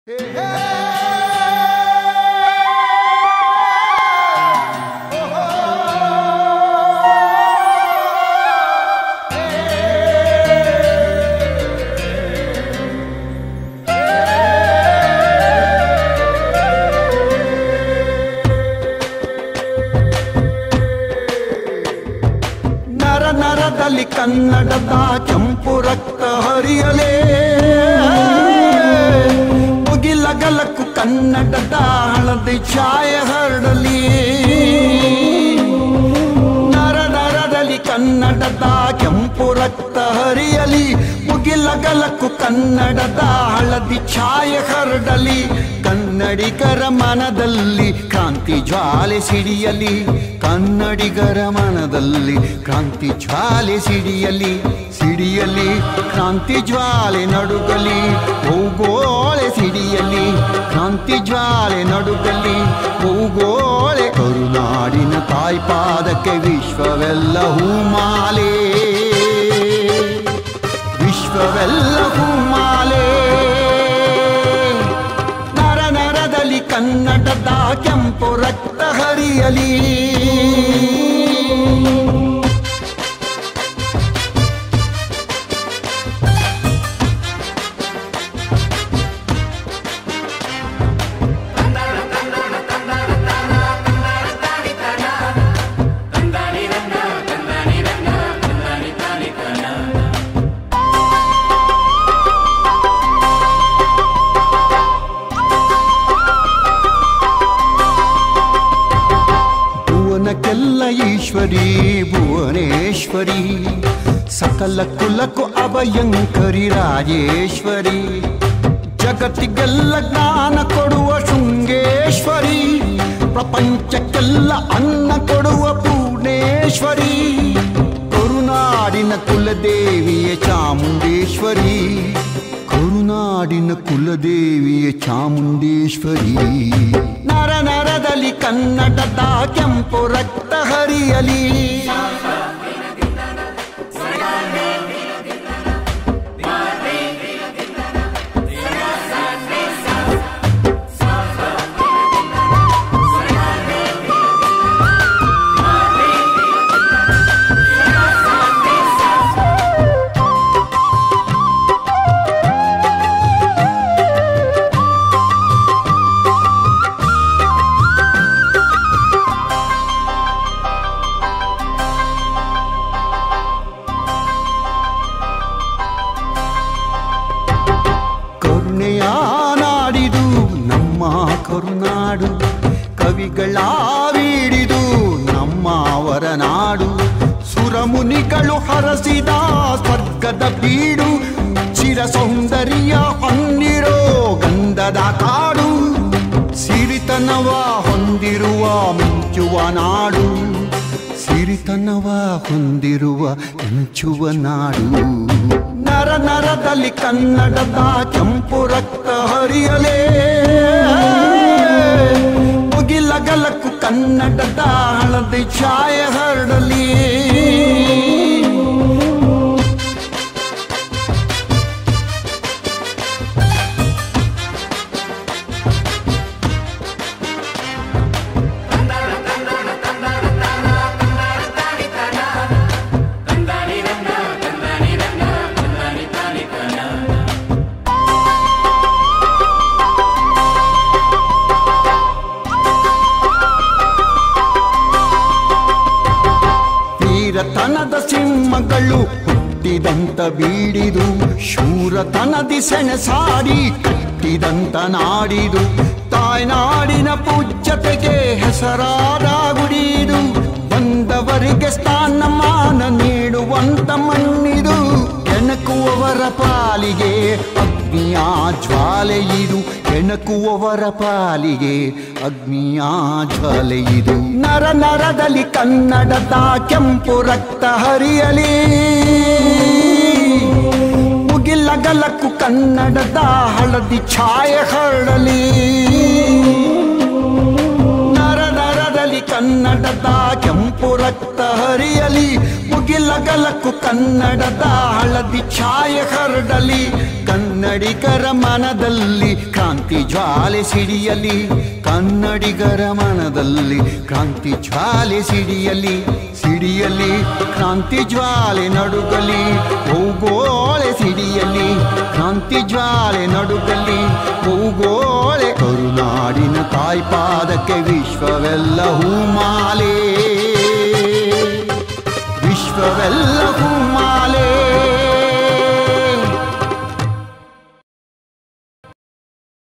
ನರ ನರದಲ್ಲಿ ಕನ್ನಡದ ಕೆಂಪು ರಕ್ತ ಹರಿಯಲೇ ಮುಗಿಲಗಲಕ್ಕೂ ಕನ್ನಡದ ಹಳದಿ ಛಾಯೆ ಹರಡಲಿ ನರ ನರದಲ್ಲಿ ಕನ್ನಡದ ಕೆಂಪು ರಕ್ತ ಹರಿಯಲಿ ಮುಗಿಲಗಲಕ್ಕೂ ಕನ್ನಡದ ಹಳದಿ ಛಾಯೆ ಹರಡಲಿ ಕನ್ನಡಿಗರ ಮನದಲ್ಲಿ ಕ್ರಾಂತಿ ಜ್ವಾಲೆ ಸಿಡಿಯಲಿ ಕನ್ನಡಿಗರ ಮನದಲ್ಲಿ ಕ್ರಾಂತಿ ಜ್ವಾಲೆ ಸಿಡಿಯಲಿ ಸಿಡಿಯಲಿ ಕ್ರಾಂತಿ ಜ್ವಾಲೆ ನಡುಗಲಿ ಭೂಗೋಳೆ ಸಿಡಿಯಲಿ ಕ್ರಾಂತಿ ಜ್ವಾಲೆ ನಡುಗಲಿ ಭೂಗೋಳೆ ಕರುನಾಡಿನ ತಾಯ್ಪಾದಕ್ಕೆ ವಿಶ್ವವೆಲ್ಲ ಹೂಮಾಲೆ ವಿಶ್ವವೆಲ್ಲ ಹೂಮಾಲೆ ನರ ನರದಲ್ಲಿ ಕನ್ನಡದ ಕೆಂಪು ರಕ್ತ ಹರಿಯಲಿ ಭುವನಕ್ಕೆಲ್ಲ ಈಶ್ವರಿ ಭುವನೇಶ್ವರಿ ಸಕಲ ಕುಲಕ್ಕೂ ಅಭಯಂಕರಿ ರಾಜೇಶ್ವರಿ ಜಗತ್ತಿಗೆಲ್ಲ ಜ್ಞಾನ ಕೊಡುವ ಶೃಂಗೇಶ್ವರಿ ಪ್ರಪಂಚಕ್ಕೆಲ್ಲ ಅನ್ನ ಕೊಡುವ ಪೂರ್ಣೇಶ್ವರಿ ಕರುನಾಡಿನ ಕುಲದೇವಿಯ ಚಾಮುಂಡೇಶ್ವರಿ ಕರುನಾಡಿನ ಕುಲದೇವಿಯ ಚಾಮುಂಡೇಶ್ವರಿ ನರ ನರದಲ್ಲಿ ಕನ್ನಡದ ಕೆಂಪು ರಕ್ತ ಹರಿಯಲಿ ಕರುಣೆಯ ನಾಡಿದು ನಮ್ಮ ಕರುನಾಡು ಕವಿಗಳ ಬೀಡಿದು ನಮ್ಮ ಅವರ ನಾಡು ಸುರಮುನಿಗಳು ಹರಸಿದ ಸ್ವರ್ಗದ ಬೀಡು ಚಿರ ಸೌಂದರ್ಯ ಹೊಂದಿರೋ ಗಂಧದ ಕಾಡು ಸಿರಿತನವ ಹೊಂದಿರುವ ಮಿಂಚುವ ನಾಡು ಸಿರಿತನವ ಹೊಂದಿರುವ ಮಿಂಚುವ ನಾಡು ನರ ನರದಲ್ಲಿ ಕನ್ನಡದ ಕೆಂಪು ರಕ್ತ ಹರಿಯಲೇ ಮುಗಿಲಗಲಕ್ಕೂ ಕನ್ನಡದ ಹಳದಿ ಛಾಯೆ ಹರಡಲಿ ವೀರತನದ ಸಿಂಹಗಳು ಹುಟ್ಟಿದಂತ ಬೀಡಿದು ಶೂರತನದಿ ಸೆಣಸಾಡಿ ಕಟ್ಟಿದಂತ ನಾಡಿದು ತಾಯ್ನಾಡಿನ ಪೂಜ್ಯತೆಗೆ ಹೆಸರಾದ ಗುಡಿದು ಬಂದವರಿಗೆ ಸ್ಥಾನಮಾನ ನೀಡುವಂತ ಮಣ್ಣಿದು ಕೆಣಕುವವರ ಪಾಲಿಗೆ ಅಗ್ನಿಯ ಜ್ವಾಲೆ ಇದು ಕೆಣಕುವವರ ಪಾಲಿಗೆ ಅಗ್ನಿಯ ಜ್ವಾಲೆ ಇದು ನರ ನರದಲ್ಲಿ ಕನ್ನಡದ ಕೆಂಪು ರಕ್ತ ಹರಿಯಲಿ ಮುಗಿಲಗಲಕ್ಕೂ ಕನ್ನಡದ ಹಳದಿ ಛಾಯೆ ಹರಡಲಿ ನರ ನರದಲ್ಲಿ ಕನ್ನಡದ ಕೆಂಪು ರಕ್ತ ಹರಿಯಲಿ ಮುಗಿಲಗಲಕ್ಕು ಕನ್ನಡದ ಹಳದಿ ಛಾಯೆ ಹರಡಲಿ ಕನ್ನಡಿಗರ ಮನದಲ್ಲಿ ಕ್ರಾಂತಿ ಜ್ವಾಲೆ ಸಿಡಿಯಲಿ ಕನ್ನಡಿಗರ ಮನದಲ್ಲಿ ಕ್ರಾಂತಿ ಜ್ವಾಲೆ ಸಿಡಿಯಲಿ ಸಿಡಿಯಲಿ ಕ್ರಾಂತಿ ಜ್ವಾಲೆ ನಡುಗಲಿ ಭೂಗೋಳೆ ಸಿಡಿಯಲಿ ಕ್ರಾಂತಿ ಜ್ವಾಲೆ ನಡುಗಲಿ ಭೂಗೋಳೆ ಕರುನಾಡಿನ ತಾಯ್ಪಾದಕ್ಕೆ ವಿಶ್ವವೆಲ್ಲ ಹೂಮಾಲೆ ವಿಶ್ವವೆಲ್ಲ